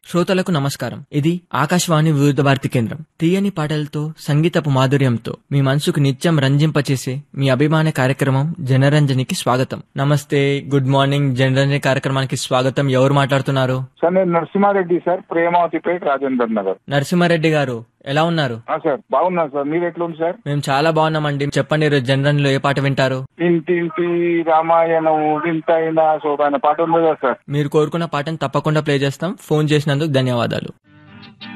శ్రోతలకు నమస్కారం ఇది ఆకాశవాణి వివిధ భారతి కేంద్రం తీయని పాటలతో సంగీతపు మాధుర్యంతో మీ మనసుకు నిత్యం రంజింపచేసే మీ అభిమాన కార్యక్రమం జనరంజనికి స్వాగతం నమస్తే గుడ్ మార్నింగ్ జనరంజని కార్యక్రమానికి స్వాగతం ఎవరు మాట్లాడుతున్నారు సార్ నేను నరసింహారెడ్డి సార్ ప్రేమావతిపేట రాజేందర్ నగర్ నరసింహారెడ్డి గారు ఎలా ఉన్నారు ఆ, సార్ బాగున్నాను సార్ మీరు ఎట్లుంది సార్ మేము చాలా బాగున్నామండి చెప్పండి ఈరోజు జనరంజన్లో ఏ పాట వింటారు ఇంటింటి రామాయణం వింతైన శోభాన పాట ఉంది కదా సార్ మీరు కోరుకున్న పాటను తప్పకుండా ప్లే చేస్తాం ఫోన్ చేసినందుకు ధన్యవాదాలు